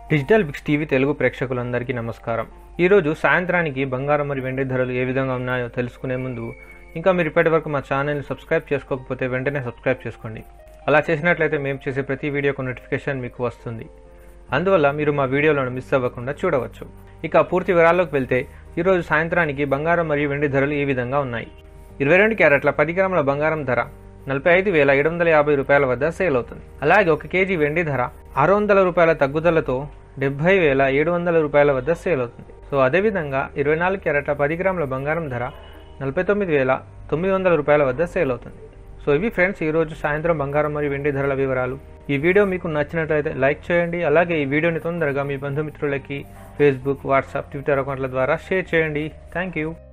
digital బిక్స్ TV Telugu ప్రేక్షకులందరికీ నమస్కారం ఈరోజు సాయంత్రానికి బంగారం మరియు వెండి ధరలు ఏ విధంగా ఉన్నాయో తెలుసుకునే ముందు ఇంకా మీరు ఇప్పటివరకు మా ఛానల్ని సబ్స్క్రైబ్ చేసుకోకపోతే వెంటనే సబ్స్క్రైబ్ చేసుకోండి అలా చేసినట్లయితే మేము చేసే ప్రతి వీడియోకు నోటిఫికేషన్ మీకు వస్తుంది అందువల్ల మీరు మా వీడియోలను మిస్ అవ్వకుండా చూడవచ్చు ఇక పూర్తి వివరాల్లోకి వెళ్తే ఈరోజు సాయంత్రానికి బంగారం మరియు వెండి ధరలు ఈ విధంగా ఉన్నాయి ఇరవై రెండు క్యారెట్ల పది గ్రాముల బంగారం ధర నలభై ఐదు వేల ఏడు వందల యాభై రూపాయల వద్ద సేల్ అవుతుంది అలాగే ఒక కేజీ వెండి ధర ఆరు వందల రూపాయల తగ్గుదలతో డెబ్బై వేల ఏడు వందల రూపాయల వద్ద సేల్ అవుతుంది సో అదేవిధంగా ఇరవై నాలుగు క్యారెట్ల పది గ్రాముల బంగారం ధర నలభై తొమ్మిది వేల తొమ్మిది వందల రూపాయల వద్ద సేల్ అవుతుంది సో ఇవి ఫ్రెండ్స్ ఈరోజు సాయంత్రం బంగారం మరియు వెండి ధరల వివరాలు ఈ వీడియో మీకు నచ్చినట్లయితే లైక్ చేయండి అలాగే ఈ వీడియోని తొందరగా మీ బంధుమిత్రులకి ఫేస్బుక్ వాట్సాప్ ట్విట్టర్ అకౌంట్ల ద్వారా షేర్ చేయండి థ్యాంక్ యూ